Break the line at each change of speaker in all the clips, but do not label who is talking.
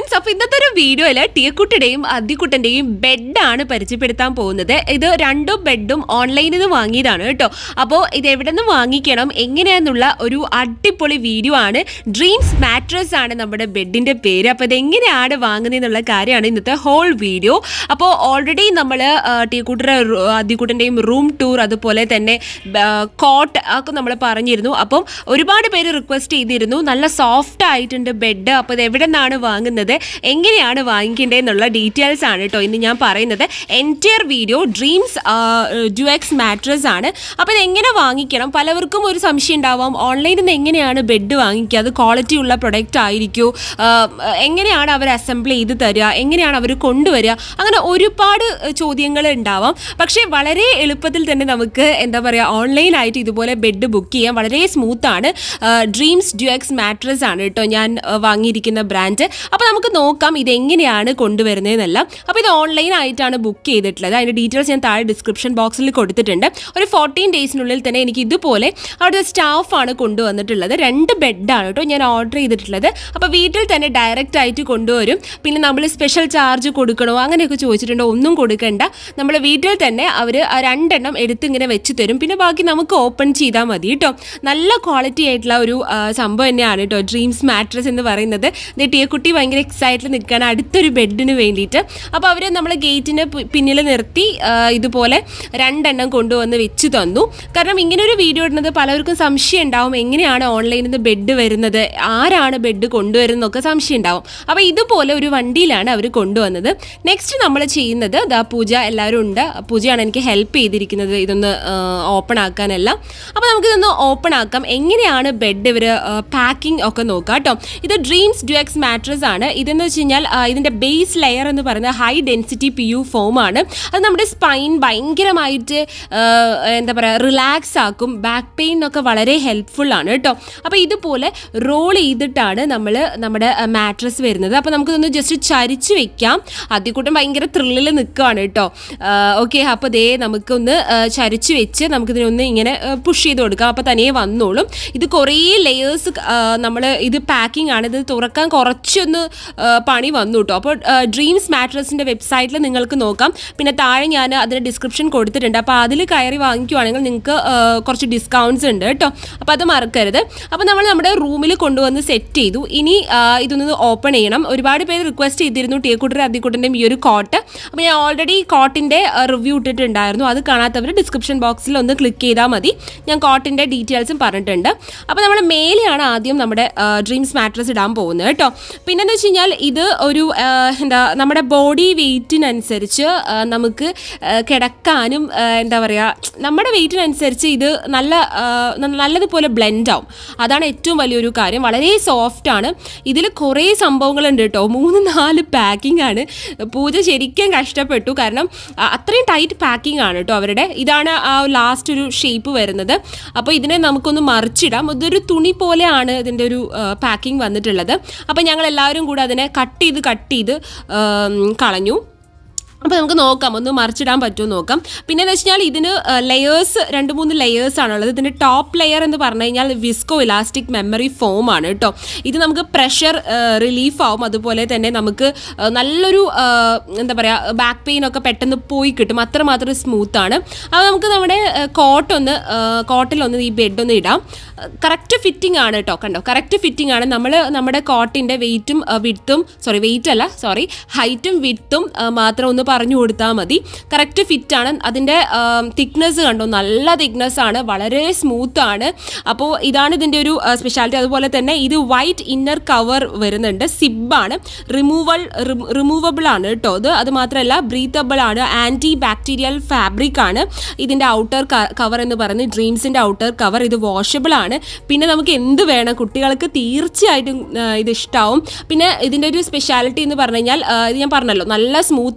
friends അപ്പോൾ ഇന്നത്തെ ഒരു വീഡിയോയിൽ ടീക്കുട്ടിയുടെയും അദ്ദിക്കുട്ടൻ്റെയും ബെഡാണ് പരിചയപ്പെടുത്താൻ പോകുന്നത് ഇത് രണ്ടും ബെഡും ഓൺലൈനിൽ നിന്ന് വാങ്ങിയതാണ് കേട്ടോ അപ്പോൾ ഇത് എവിടെ നിന്ന് വാങ്ങിക്കണം എങ്ങനെയാണെന്നുള്ള ഒരു അടിപൊളി വീഡിയോ ആണ് ഡ്രീംസ് മാട്രസ് ആണ് നമ്മുടെ ബെഡിൻ്റെ പേര് അപ്പോൾ ഇത് എങ്ങനെയാണ് വാങ്ങുന്നതെന്നുള്ള കാര്യമാണ് ഇന്നത്തെ ഹോൾ വീഡിയോ അപ്പോൾ ഓൾറെഡി നമ്മൾ ടീക്കുട്ടിയുടെ അദ്ദിക്കുട്ടൻ്റെയും റൂം ടൂർ അതുപോലെ തന്നെ കോട്ട് ഒക്കെ നമ്മൾ പറഞ്ഞിരുന്നു അപ്പം ഒരുപാട് പേര് റിക്വസ്റ്റ് ചെയ്തിരുന്നു നല്ല സോഫ്റ്റ് ആയിട്ടുണ്ട് ബെഡ് അപ്പോൾ ഇത് എവിടെ നിന്നാണ് വാങ്ങുന്നത് എങ്ങനെയാണ് വാങ്ങിക്കേണ്ടത് എന്നുള്ള ഡീറ്റെയിൽസ് ആണ് കേട്ടോ ഇന്ന് ഞാൻ പറയുന്നത് entire video Dreams Duex mattress ആണ് അപ്പോൾ ഇത് എങ്ങനെ വാങ്ങിക്കണം പലവർക്കും ഒരു സംശയം ഉണ്ടാവാം ഓൺലൈനിൽ നിന്ന് എങ്ങനെയാണ് ബെഡ് വാങ്ങിക്കുക അത് ക്വാളിറ്റി ഉള്ള പ്രൊഡക്റ്റ് ആയിരിക്കും എങ്ങനെയാണ് അവർ അസംബിൾ ചെയ്ത് തരിക എങ്ങനെയാണ് അവർ കൊണ്ടുവരിക അങ്ങനെ ഒരുപാട് ചോദ്യങ്ങൾ ഉണ്ടാവാം പക്ഷേ വളരെ എളുപ്പത്തിൽ തന്നെ നമുക്ക് എന്താ പറയുക ഓൺലൈനായിട്ട് ഇതുപോലെ ബെഡ് ബുക്ക് ചെയ്യാം വളരെ സ്മൂത്താണ് ഡ്രീംസ് ഡ്യുഎക്സ് മാട്രസ് ആണ് കേട്ടോ ഞാൻ ആ, വാങ്ങിയിരിക്കുന്ന ബ്രാൻഡ് അപ്പോൾ നമുക്ക് നോക്കാം ഇത് എങ്ങനെയാണ് കൊണ്ടുവരുന്നതെന്നല്ല അപ്പോൾ ഇത് ഓൺലൈൻ ആയിട്ടാണ് ബുക്ക് ചെയ്തിട്ടുള്ളത് അതിൻ്റെ ഡീറ്റെയിൽസ് ഞാൻ താഴെ ഡിസ്ക്രിപ്ഷൻ ബോക്സിൽ കൊടുത്തിട്ടുണ്ട് ഒരു ഫോർട്ടീൻ ഡേയ്സിനുള്ളിൽ തന്നെ എനിക്ക് ഇതുപോലെ അവിടുത്തെ സ്റ്റാഫാണ് കൊണ്ടുവന്നിട്ടുള്ളത് രണ്ട് ബെഡാണ് കേട്ടോ ഞാൻ ഓർഡർ ചെയ്തിട്ടുള്ളത് അപ്പോൾ വീട്ടിൽ തന്നെ ഡയറക്റ്റ് ആയിട്ട് കൊണ്ടുവരും പിന്നെ നമ്മൾ സ്പെഷ്യൽ ചാർജ് കൊടുക്കണോ അങ്ങനെയൊക്കെ ചോദിച്ചിട്ടുണ്ടോ ഒന്നും കൊടുക്കണ്ട നമ്മൾ വീട്ടിൽ തന്നെ അവർ രണ്ടെണ്ണം എടുത്ത് ഇങ്ങനെ വെച്ച് തരും പിന്നെ ബാക്കി നമുക്ക് ഓപ്പൺ ചെയ്താൽ മതി കേട്ടോ നല്ല ക്വാളിറ്റി ആയിട്ടുള്ള ഒരു ആ, സംഭവം തന്നെയാണ് കേട്ടോ ഡ്രീംസ് മാട്രസ് എന്ന് പറയുന്നത് ഇത് ടീക്കുട്ടി ഭയങ്കര എക്സൈറ്റിൽ നിൽക്കുകയാണ് അടുത്തൊരു ബെഡിന് വേണ്ടിയിട്ട് അപ്പോൾ അവർ നമ്മൾ ഗേറ്റിന് പിന്നിൽ നിർത്തി ആ, ഇതുപോലെ രണ്ടെണ്ണം കൊണ്ടുവന്ന് വെച്ച് തന്നു കാരണം ഇങ്ങനെ ഒരു വീഡിയോ ഇടുന്നത് പലർക്കും സംശയം ഉണ്ടാവും എങ്ങനെയാണ് ഓൺലൈനിൽ നിന്ന് ബെഡ് വരുന്നത് ആരാണ് ബെഡ് കൊണ്ടുവരുന്നതൊക്കെ സംശയം ഉണ്ടാവും അപ്പോൾ ഇതുപോലെ ഒരു വണ്ടിയിലാണ് അവർ കൊണ്ടുവന്നത് നെക്സ്റ്റ് നമ്മൾ ചെയ്യുന്നത് ദാ പൂജ എല്ലാവരും ഉണ്ട് പൂജയാണ് എനിക്ക് ഹെൽപ്പ് ചെയ്തിരിക്കുന്നത് ഇതൊന്ന് ഓപ്പൺ ആക്കാനെല്ലാം അപ്പോൾ നമുക്കിതൊന്ന് ഓപ്പൺ ആക്കാം എങ്ങനെയാണ് ബെഡ് ഇവർ പാക്കിംഗ് ഒക്കെ നോക്കാം കേട്ടോ ഇത് ഡ്രീംസ് ഡ്യുഎക്സ് മാട്രസ് ആണ് ഇതെന്ന് വെച്ച് കഴിഞ്ഞാൽ ആ, ഇതിൻ്റെ ബേസ് ലെയർ എന്ന് പറയുന്നത് high density P U foam ആണ് അത് നമ്മുടെ സ്പൈൻ ഭയങ്കരമായിട്ട് ആ, എന്താ പറയുക റിലാക്സ് ആക്കും ബാക്ക് പെയിനൊക്കെ വളരെ ഹെൽപ്ഫുൾ ആണ് കേട്ടോ അപ്പോൾ ഇതുപോലെ റോൾ ചെയ്തിട്ടാണ് നമ്മൾ നമ്മുടെ മാട്രസ് വരുന്നത് അപ്പോൾ നമുക്കിതൊന്ന് ജസ്റ്റ് ചരിച്ച് വെക്കാം ആദ്യക്കൂട്ടം ഭയങ്കര ത്രില്ലിൽ നിൽക്കുകയാണ് കേട്ടോ ഓക്കെ അപ്പോൾ ദേ നമുക്കൊന്ന് ആ, ചരിച്ച് വെച്ച് നമുക്കിതിനൊന്ന് ഇങ്ങനെ പുഷ് ചെയ്ത് കൊടുക്കാം അപ്പോൾ തനിയെ വന്നോളും ഇത് കുറേ ലെയേഴ്സ് നമ്മൾ ഇത് പാക്കിംഗ് ആണ് ഇത് തുറക്കാൻ കുറച്ചൊന്ന് ആ, പണി വന്നു കേട്ടോ അപ്പോൾ ഡ്രീംസ് മാട്രസിൻ്റെ വെബ്സൈറ്റിൽ നിങ്ങൾക്ക് നോക്കാം പിന്നെ താഴെ ഞാൻ അതിന് ഡിസ്ക്രിപ്ഷൻ കൊടുത്തിട്ടുണ്ട് അപ്പോൾ അതിൽ കയറി വാങ്ങിക്കുവാണെങ്കിൽ നിങ്ങൾക്ക് ആ, കുറച്ച് ഡിസ്കൗണ്ട്സ് ഉണ്ട് കേട്ടോ അപ്പോൾ അത് മറക്കരുത് അപ്പോൾ നമ്മൾ നമ്മുടെ റൂമിൽ കൊണ്ടുവന്ന് സെറ്റ് ചെയ്തു ഇനി ആ, ഇതൊന്ന് ഓപ്പൺ ചെയ്യണം ഒരുപാട് പേര് റിക്വസ്റ്റ് ചെയ്തിരുന്നു ടീക്കുട്ടൻ്റെ അതിക്കുട്ടൻ്റെയും ഈ ഒരു കോട്ട് അപ്പോൾ ഞാൻ ഓൾറെഡി കോട്ടിൻ്റെ റിവ്യൂ ഇട്ടിട്ടുണ്ടായിരുന്നു അത് കാണാത്തവർ ഡിസ്ക്രിപ്ഷൻ ബോക്സിൽ ഒന്ന് ക്ലിക്ക് ചെയ്താൽ മതി ഞാൻ കോട്ടിൻ്റെ ഡീറ്റെയിൽസും പറഞ്ഞിട്ടുണ്ട് അപ്പോൾ നമ്മൾ മേലെയാണ് ആദ്യം നമ്മുടെ ഡ്രീംസ് മാട്രസ് ഇടാൻ പോകുന്നത് കേട്ടോ പിന്നെന്ന് വെച്ച് കഴിഞ്ഞാൽ ഇത് ഒരു ആ, എന്താ നമ്മുടെ ബോഡി വെയ്റ്റിനനുസരിച്ച് ആ, നമുക്ക് ആ, കിടക്കാനും ആ, എന്താ പറയുക നമ്മുടെ വെയ്റ്റിനനുസരിച്ച് ഇത് നല്ല ആ, ന- നല്ലതുപോലെ ബ്ലെൻഡ് ആവും അതാണ് ഏറ്റവും വലിയൊരു കാര്യം വളരെ സോഫ്റ്റ് ആണ് ഇതിൽ കുറേ സംഭവങ്ങളുണ്ട് കേട്ടോ മൂന്ന് നാല് പാക്കിംഗ് ആണ് പൂജ ശരിക്കും കഷ്ടപ്പെട്ടു കാരണം ആ, അത്രയും ടൈറ്റ് പാക്കിംഗ് ആണ് കേട്ടോ അവരുടെ ഇതാണ് ആ ലാസ്റ്റ് ഒരു ഷേപ്പ് വരുന്നത് അപ്പോൾ ഇതിനെ നമുക്കൊന്ന് മറിച്ചിടാം ഇതൊരു തുണി പോലെയാണ് ഇതിൻ്റെ ഒരു പാക്കിംഗ് വന്നിട്ടുള്ളത് അപ്പോൾ ഞങ്ങൾ എല്ലാവരും കൂടെ അതിനെ കട്ട് ചെയ്ത് കട്ട് ചെയ്ത് ആം, കളഞ്ഞു അപ്പോൾ നമുക്ക് നോക്കാം ഒന്ന് മറിച്ചിടാൻ പറ്റുമോ നോക്കാം പിന്നെ എന്ന് വെച്ച് കഴിഞ്ഞാൽ ഇതിന് ലെയേഴ്സ് രണ്ട് മൂന്ന് ലെയേഴ്സ് ആണുള്ളത് ഇതിൻ്റെ ടോപ്പ് ലെയർ എന്ന് പറഞ്ഞു കഴിഞ്ഞാൽ വിസ്കോ ഇലാസ്റ്റിക് മെമ്മറി ഫോം ആണ് കേട്ടോ ഇത് നമുക്ക് പ്രഷർ റിലീഫ് ആവും അതുപോലെ തന്നെ നമുക്ക് ആ, നല്ലൊരു ആ, എന്താ പറയുക ബാക്ക് പെയിൻ ഒക്കെ പെട്ടെന്ന് പോയി കിട്ടും അത്രമാത്രം സ്മൂത്ത് ആണ് അപ്പോൾ നമുക്ക് നമ്മുടെ കോട്ടൊന്ന് കോട്ടിലൊന്ന് ഈ ബെഡ് ഒന്ന് ഇടാം കറക്റ്റ് ഫിറ്റിംഗ് ആണ് കേട്ടോ കണ്ടോ കറക്റ്റ് ഫിറ്റിംഗ് ആണ് നമ്മൾ നമ്മുടെ കോട്ടിൻ്റെ വെയിറ്റും വിട്ടും സോറി വെയിറ്റ് അല്ല സോറി ഹൈറ്റും വിട്ടും മാത്രം ഒന്ന് പറഞ്ഞു കൊടുത്താൽ മതി കറക്റ്റ് ഫിറ്റ് ആണ് അതിൻ്റെ തിക്നെസ് കണ്ടോ നല്ല തിക്നെസ് ആണ് വളരെ സ്മൂത്ത് ആണ് അപ്പോൾ ഇതാണ് ഇതിൻ്റെ ഒരു സ്പെഷ്യാലിറ്റി അതുപോലെ തന്നെ ഇത് വൈറ്റ് ഇന്നർ കവർ വരുന്നുണ്ട് സിബാണ് റിമൂവൽ റിമൂവബിൾ ആണ് കേട്ടോ ഇത് അത് മാത്രമല്ല ബ്രീത്തബിൾ ആണ് ആൻറ്റി ബാക്ടീരിയൽ ഫാബ്രിക് ആണ് ഇതിൻ്റെ ഔട്ടർ കവർ എന്ന് പറയുന്നത് ഡ്രീംസിൻ്റെ ഔട്ടർ കവർ ഇത് വാഷബിൾ ആണ് പിന്നെ നമുക്ക് എന്ത് വേണം കുട്ടികൾക്ക് തീർച്ചയായിട്ടും ആ, ഇത് ഇഷ്ടാവും പിന്നെ ഇതിൻ്റെ ഒരു സ്പെഷ്യാലിറ്റി എന്ന് പറഞ്ഞു കഴിഞ്ഞാൽ ആ, ഇത് ഞാൻ പറഞ്ഞല്ലോ നല്ല സ്മൂത്ത് ആണ് ഇതിനൊരു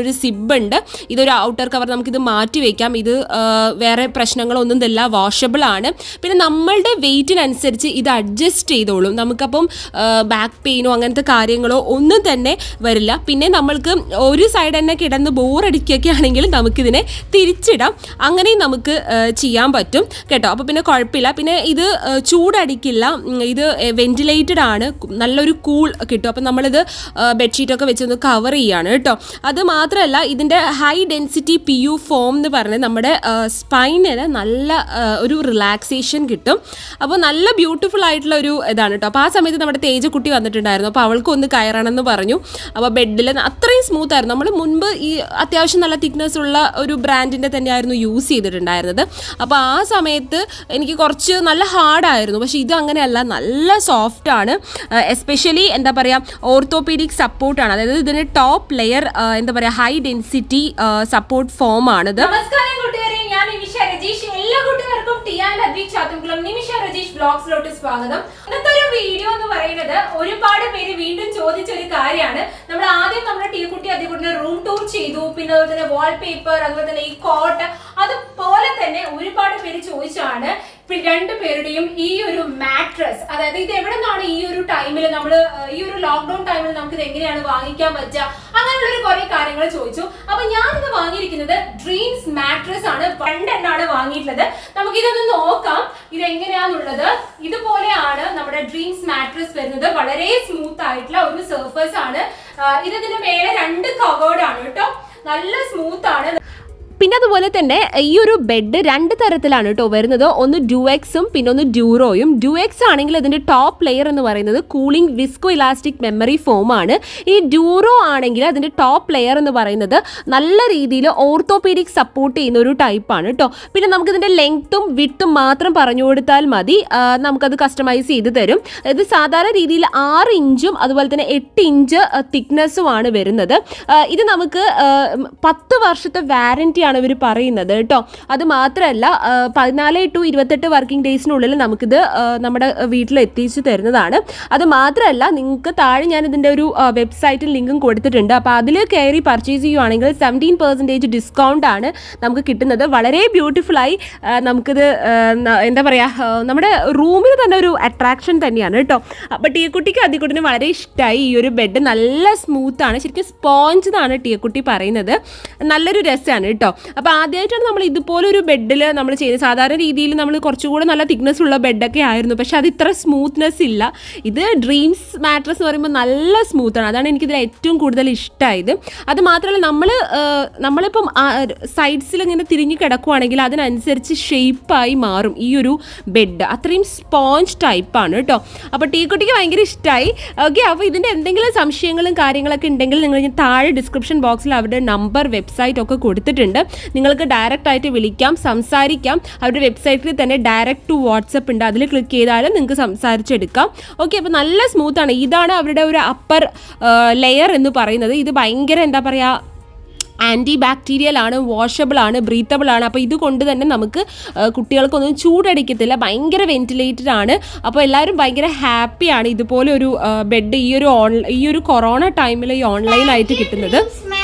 ഇതിനൊരു സിബ് ഉണ്ട് ഇതൊരു ഔട്ടർ കവർ നമുക്കിത് മാറ്റി വയ്ക്കാം ഇത് ആ, വേറെ പ്രശ്നങ്ങളൊന്നും ഇല്ല വാഷബിൾ ആണ് പിന്നെ നമ്മളുടെ വെയിറ്റിനനുസരിച്ച് ഇത് അഡ്ജസ്റ്റ് ചെയ്തോളും നമുക്കപ്പം ബാക്ക് പെയിനോ അങ്ങനത്തെ കാര്യങ്ങളോ ഒന്നും തന്നെ വരില്ല പിന്നെ നമ്മൾക്ക് ഒരു സൈഡ് തന്നെ കിടന്ന് ബോറടിക്കുകയൊക്കെ ആണെങ്കിൽ നമുക്കിതിനെ തിരിച്ചിടാം അങ്ങനെയും നമുക്ക് ആ, ചെയ്യാൻ പറ്റും കേട്ടോ അപ്പോൾ പിന്നെ കുഴപ്പമില്ല പിന്നെ ഇത് ആ, ചൂടടിക്കില്ല ഉം, ഇത് വെന്റിലേറ്റഡ് ആണ് നല്ലൊരു കൂൾ കിട്ടും അപ്പം നമ്മളിത് ബെഡ്ഷീറ്റൊക്കെ വെച്ചൊന്ന് കവർ ചെയ്യാണ് കേട്ടോ അത് മാത്രമല്ല ഇതിൻ്റെ high density P U foam എന്ന് പറഞ്ഞ് നമ്മുടെ സ്പൈനിന് നല്ല ആ, ഒരു റിലാക്സേഷൻ കിട്ടും അപ്പോൾ നല്ല ബ്യൂട്ടിഫുൾ ആയിട്ടുള്ള ഒരു ഇതാണ് കേട്ടോ അപ്പോൾ ആ സമയത്ത് നമ്മുടെ തേജക്കുട്ടി വന്നിട്ടുണ്ടായിരുന്നു അപ്പോൾ അവൾക്ക് ഒന്ന് കയറണമെന്ന് പറഞ്ഞു അപ്പോൾ ബെഡിൽ അത്രയും സ്മൂത്ത് ആയിരുന്നു നമ്മൾ മുൻപ് ഈ അത്യാവശ്യം നല്ല തിക്നെസ് ഉള്ള ഒരു ബ്രാൻഡിൻ്റെ തന്നെയായിരുന്നു യൂസ് ചെയ്തിട്ടുണ്ടായിരുന്നത് അപ്പോൾ ആ സമയത്ത് എനിക്ക് കുറച്ച് നല്ല ഹാർഡായിരുന്നു പക്ഷേ ഇത് അങ്ങനെയല്ല നല്ല സോഫ്റ്റ് ആണ് എസ്പെഷ്യലി എന്താ പറയുക ഓർത്തോപീഡിക് സപ്പോർട്ടാണ് അതായത് ഇതിന് ടോപ്പ് ലെയർ എന്താ പറയുക ഹൈ ഡെൻസിറ്റി സപ്പോർട്ട് ഫോം ആണിത്
നമസ്കാരം കൂട്ടുകാരെ ഞാൻ നിമിഷ രജീഷ് എല്ലാ കൂട്ടുകാർക്കും ടി ആൻഡ് അദ്വീക് ചാത്തുംകുളം നിമിഷ രജീഷ് ബ്ലോഗ്സിലോട്ട് സ്വാഗതം ഇന്നത്തെ ഒരു വീഡിയോ എന്ന് പറയുന്നത് ഒരുപാട് പേര് വീണ്ടും ചോദിച്ച ഒരു കാര്യമാണ് നമ്മൾ ആദ്യം നമ്മുടെ ടീക്കുട്ടി അതികുട്ടിനെ റൂം ടൂർ ചെയ്തു പിന്നെ അതുപോലെ തന്നെ വാൾപേപ്പർ അതുപോലെ തന്നെ ഈ കോട്ട് അതുപോലെ തന്നെ ഒരുപാട് പേര് ചോദിച്ചാണ് ഇപ്പൊ രണ്ടുപേരുടെയും ഈ ഒരു മാട്രസ് അതായത് ഇത് എവിടെ നിന്നാണ് ഈ ഒരു ടൈമിൽ നമ്മൾ ഈ ഒരു ലോക്ക്ഡൌൺ ടൈമിൽ നമുക്ക് ഇത് എങ്ങനെയാണ് വാങ്ങിക്കാൻ പറ്റുക അങ്ങനെയുള്ള ഒരു കുറെ കാര്യങ്ങൾ ചോദിച്ചു അപ്പൊ ഞാനിത് വാങ്ങിയിരിക്കുന്നത് ഡ്രീംസ് മാട്രസ് ആണ് രണ്ടെണ്ണാണ് വാങ്ങിയിട്ടുള്ളത് നമുക്ക് ഇതൊന്ന് നോക്കാം ഇത് എങ്ങനെയാന്നുള്ളത് ഇതുപോലെയാണ് നമ്മുടെ ഡ്രീംസ് മാട്രസ് വരുന്നത് വളരെ സ്മൂത്ത് ആയിട്ടുള്ള ഒരു സർഫസ് ആണ് ആ, ഇത് ഇതിന്റെ മേലെ രണ്ട് കവേർഡ് ആണ് കേട്ടോ നല്ല സ്മൂത്ത് ആണ്
പിന്നെ അതുപോലെ തന്നെ ഈ ഒരു ബെഡ് രണ്ട് തരത്തിലാണ് കേട്ടോ വരുന്നത് ഒന്ന് ഡ്യൂഎക്സും പിന്നെ ഒന്ന് ഡ്യൂറോയും ഡ്യൂഎക്സ് ആണെങ്കിൽ അതിന്റെ ടോപ്പ് ലെയർ എന്ന് പറയുന്നത് cooling visco elastic memory foam ആണ് ഈ ഡ്യൂറോ ആണെങ്കിൽ അതിന്റെ ടോപ്പ് ലെയർ എന്ന് പറയുന്നത് നല്ല രീതിയിൽ ഓർത്തോപീഡിക് സപ്പോർട്ട് ചെയ്യുന്ന ഒരു ടൈപ്പാണ് കേട്ടോ പിന്നെ നമുക്ക് ഇതിന്റെ ലെങ്ത്തും വിട്ടും മാത്രം പറഞ്ഞു കൊടുത്താൽ മതി ആ, നമുക്കത് കസ്റ്റമൈസ് ചെയ്ത് തരും ഇത് സാധാരണ രീതിയിൽ ആറ് ഇഞ്ചും അതുപോലെ തന്നെ എട്ട് ഇഞ്ച് തിക്നെസ്സും ആണ് വരുന്നത് ആ, ഇത് നമുക്ക് ആ, പത്ത് വർഷത്തെ വാറന്റി ആണ് ഇവർ പറയുന്നത് കേട്ടോ അത് മാത്രമല്ല ആ, പതിനാല് ടു ഇരുപത്തെട്ട് വർക്കിംഗ് ഡേയ്സിനുള്ളിൽ നമുക്കിത് ആ, നമ്മുടെ വീട്ടിൽ എത്തിച്ചു തരുന്നതാണ് അത് മാത്രമല്ല നിങ്ങൾക്ക് താഴെ ഞാൻ ഇതിൻ്റെ ഒരു വെബ്സൈറ്റിൽ ലിങ്കും കൊടുത്തിട്ടുണ്ട് അപ്പോൾ അതിൽ കയറി പർച്ചേസ് ചെയ്യുവാണെങ്കിൽ സെവൻറ്റീൻ പെർസെൻറ്റേജ് ഡിസ്കൗണ്ട് ആണ് നമുക്ക് കിട്ടുന്നത് വളരെ ബ്യൂട്ടിഫുള്ളായി നമുക്കിത് ആ, ന- എന്താ പറയുക നമ്മുടെ റൂമിന് തന്നെ ഒരു അട്രാക്ഷൻ തന്നെയാണ് കേട്ടോ അപ്പോൾ ടീക്കുട്ടിക്ക് അതിക്കുട്ടിന് വളരെ ഇഷ്ടമായി ഈ ഒരു ബെഡ് നല്ല സ്മൂത്താണ് ശരിക്കും സ്പോഞ്ച് എന്നാണ് ടീക്കുട്ടി പറയുന്നത് നല്ലൊരു രസമാണ് കേട്ടോ അപ്പോൾ ആദ്യമായിട്ടാണ് നമ്മൾ ഇതുപോലൊരു ബെഡിൽ നമ്മൾ ചെയ്യുന്നത് സാധാരണ രീതിയിൽ നമ്മൾ കുറച്ചുകൂടെ നല്ല തിക്നെസ് ഉള്ള ബെഡൊക്കെ ആയിരുന്നു പക്ഷെ അത് ഇത്ര സ്മൂത്ത്നെസ് ഇല്ല ഇത് ഡ്രീംസ് മാട്രസ് എന്ന് പറയുമ്പോൾ നല്ല സ്മൂത്താണ് അതാണ് എനിക്കിതിൽ ഏറ്റവും കൂടുതൽ ഇഷ്ടമായത് അത് മാത്രമല്ല നമ്മൾ നമ്മളിപ്പം സൈഡ്സിൽ ഇങ്ങനെ തിരിഞ്ഞ് കിടക്കുവാണെങ്കിൽ അതിനനുസരിച്ച് ഷേപ്പായി മാറും ഈ ഒരു ബെഡ് അത്രയും സ്പോഞ്ച് ടൈപ്പാണ് കേട്ടോ അപ്പോൾ ടീക്കുട്ടിക്ക് ഭയങ്കര ഇഷ്ടമായി ഓക്കെ അപ്പോൾ ഇതിൻ്റെ എന്തെങ്കിലും സംശയങ്ങളും കാര്യങ്ങളൊക്കെ ഉണ്ടെങ്കിൽ നിങ്ങൾ ഞാൻ താഴെ ഡിസ്ക്രിപ്ഷൻ ബോക്സിൽ അവരുടെ നമ്പർ വെബ്സൈറ്റ് ഒക്കെ കൊടുത്തിട്ടുണ്ട് നിങ്ങൾക്ക് ഡയറക്റ്റ് ആയിട്ട് വിളിക്കാം സംസാരിക്കാം അവരുടെ വെബ്സൈറ്റിൽ തന്നെ ഡയറക്റ്റ് ടു വാട്സപ്പ് ഉണ്ട് അതിൽ ക്ലിക്ക് ചെയ്താലും നിങ്ങൾക്ക് സംസാരിച്ചെടുക്കാം ഓക്കെ അപ്പോൾ നല്ല സ്മൂത്താണ് ഇതാണ് അവരുടെ ഒരു അപ്പർ ലെയർ എന്ന് പറയുന്നത് ഇത് ഭയങ്കര എന്താ പറയുക ആൻറ്റി ബാക്ടീരിയൽ ആണ് വാഷബിൾ ആണ് ബ്രീത്തബിൾ ആണ് അപ്പോൾ ഇതുകൊണ്ട് തന്നെ നമുക്ക് ആ, കുട്ടികൾക്കൊന്നും ചൂടടിക്കത്തില്ല ഭയങ്കര വെന്റിലേറ്റഡ് ആണ് അപ്പോൾ എല്ലാവരും ഭയങ്കര ഹാപ്പിയാണ് ഇതുപോലെ ഒരു ബെഡ് ഈ ഒരു ഓൺ ഈ ഒരു കൊറോണ ടൈമിൽ ഈ ഓൺലൈനായിട്ട് കിട്ടുന്നത്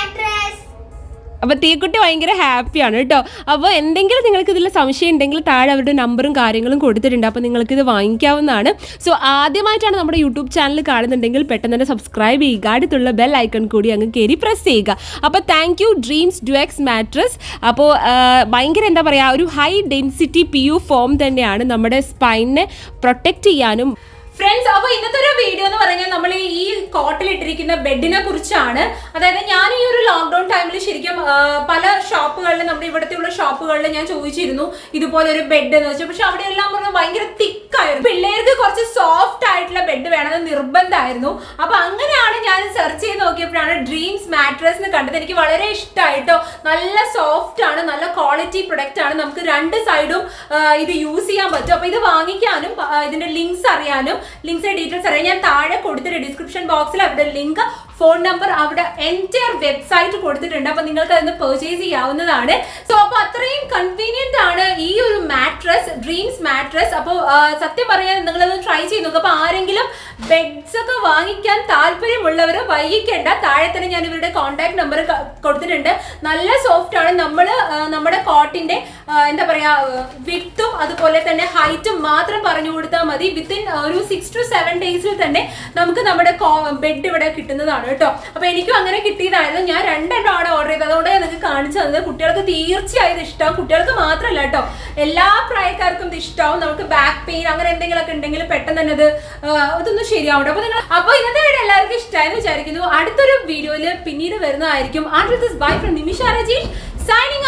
അപ്പോൾ തീക്കുട്ടി ഭയങ്കര ഹാപ്പിയാണ് കേട്ടോ അപ്പോൾ എന്തെങ്കിലും നിങ്ങൾക്ക് ഇതിൽ സംശയം ഉണ്ടെങ്കിൽ താഴെ അവരുടെ നമ്പറും കാര്യങ്ങളും കൊടുത്തിട്ടുണ്ട് അപ്പോൾ നിങ്ങൾക്ക് ഇത് വാങ്ങിക്കാവുന്നതാണ് സോ ആദ്യമായിട്ടാണ് നമ്മുടെ യൂട്യൂബ് ചാനൽ കാണുന്നുണ്ടെങ്കിൽ പെട്ടെന്ന് തന്നെ സബ്സ്ക്രൈബ് ചെയ്യുക അടുത്തുള്ള ബെൽ ഐക്കൺ കൂടി അങ്ങ് കയറി പ്രസ് ചെയ്യുക അപ്പോൾ thank you Dreams Duvex mattress അപ്പോൾ ഭയങ്കര എന്താ പറയുക ഒരു high density P U foam തന്നെയാണ് നമ്മുടെ സ്പൈനിനെ പ്രൊട്ടക്റ്റ് ചെയ്യാനും
ഫ്രണ്ട്സ് അപ്പൊ ഇന്നത്തെ ഒരു വീഡിയോ എന്ന് പറഞ്ഞാൽ നമ്മൾ ഈ കോട്ടിൽ ഇട്ടിരിക്കുന്ന ബെഡിനെ കുറിച്ചാണ് അതായത് ഞാൻ ഈ ഒരു ലോക്ക്ഡൌൺ ടൈമിൽ ശരിക്കും ആ, പല ഷോപ്പുകളിൽ നമ്മുടെ ഇവിടുത്തെ ഉള്ള ഷോപ്പുകളിൽ ഞാൻ ചോദിച്ചിരുന്നു ഇതുപോലെ ഒരു ബെഡ് എന്ന് വെച്ചാൽ പക്ഷെ അവിടെ എല്ലാം പറഞ്ഞാൽ ഭയങ്കര തിക്കായിരുന്നു പിള്ളേർക്ക് കുറച്ച് സോഫ്റ്റ് ആയിട്ടുള്ള ബെഡ് വേണമെന്ന് നിർബന്ധമായിരുന്നു അപ്പൊ അങ്ങനെയാണ് ഞാൻ സെർച്ച് ചെയ്ത് നോക്കിയപ്പോഴാണ് ഡ്രീംസ് മാട്രസ് എന്ന് കണ്ടത് എനിക്ക് വളരെ ഇഷ്ടമായിട്ടോ നല്ല സോഫ്റ്റ് ആണ് നല്ല ക്വാളിറ്റി പ്രൊഡക്റ്റ് ആണ് നമുക്ക് രണ്ട് സൈഡും ഇത് യൂസ് ചെയ്യാൻ പറ്റും അപ്പൊ ഇത് വാങ്ങിക്കാനും ആ, ഇതിന്റെ ലിങ്ക്സ് അറിയാനും ലിങ്ക്സിന്റെ ഡീറ്റെയിൽസ് അറിയാൻ ഞാൻ താഴെ കൊടുത്തിട്ട് ഡിസ്ക്രിപ്ഷൻ ബോക്സിൽ അവരുടെ ലിങ്ക് ഫോൺ നമ്പർ അവിടെ എൻറ്റയർ വെബ്സൈറ്റ് കൊടുത്തിട്ടുണ്ട് അപ്പൊ നിങ്ങൾക്ക് അതിന് പെർച്ചേസ് ചെയ്യാവുന്നതാണ് സോ അപ്പൊ അത്രയും കൺവീനിയന്റ് ആണ് ഈ ഒരു മാട്രസ് ഡ്രീംസ് മാട്രസ് അപ്പോൾ സത്യം പറയാൻ നിങ്ങളത് ട്രൈ ചെയ്ത് നോക്കുക അപ്പൊ ആരെങ്കിലും ബെഡ്സ് ഒക്കെ വാങ്ങിക്കാൻ താല്പര്യം താല്പര്യമുള്ളവർ വൈകിക്കേണ്ട താഴെ തന്നെ ഞാൻ ഇവരുടെ കോൺടാക്ട് നമ്പർ കൊടുത്തിട്ടുണ്ട് നല്ല സോഫ്റ്റ് ആണ് നമ്മൾ നമ്മുടെ കോട്ടിന്റെ എന്താ പറയാ വിത്തും അതുപോലെ തന്നെ ഹൈറ്റും മാത്രം പറഞ്ഞു കൊടുത്താൽ മതി വിത്തിൻ ഒരു സിക്സ് ടു സെവൻ ഡേയ്സിൽ തന്നെ നമുക്ക് നമ്മുടെ ബെഡ് ഇവിടെ കിട്ടുന്നതാണ് കേട്ടോ അപ്പൊ എനിക്കും അങ്ങനെ കിട്ടിയതായിരുന്നു ഞാൻ രണ്ടെണ്ണമാണ് ഓർഡർ ചെയ്തത് അതുകൊണ്ട് ഞാൻ നിങ്ങൾക്ക് കാണിച്ചു തന്നത് കുട്ടികൾക്ക് തീർച്ചയായും ഇത് ഇഷ്ടമാവും കുട്ടികൾക്ക് മാത്രമല്ല കേട്ടോ എല്ലാ പ്രായക്കാർക്കും ഇത് ഇഷ്ടമാവും നമുക്ക് ബാക്ക് പെയിൻ അങ്ങനെ എന്തെങ്കിലുമൊക്കെ ഉണ്ടെങ്കിൽ പെട്ടെന്ന് തന്നെ ഇത് ആ, ഇതൊന്നും ശരിയാവും അപ്പൊ നിങ്ങൾ അപ്പൊ ഇന്നത്തെ വീഡിയോ എല്ലാവർക്കും ഇഷ്ടമായെന്ന് വിചാരിക്കുന്നു അടുത്തൊരു വീഡിയോയിൽ പിന്നീട് വരുന്നതായിരിക്കും and this bye from Nimisha Rajeesh signing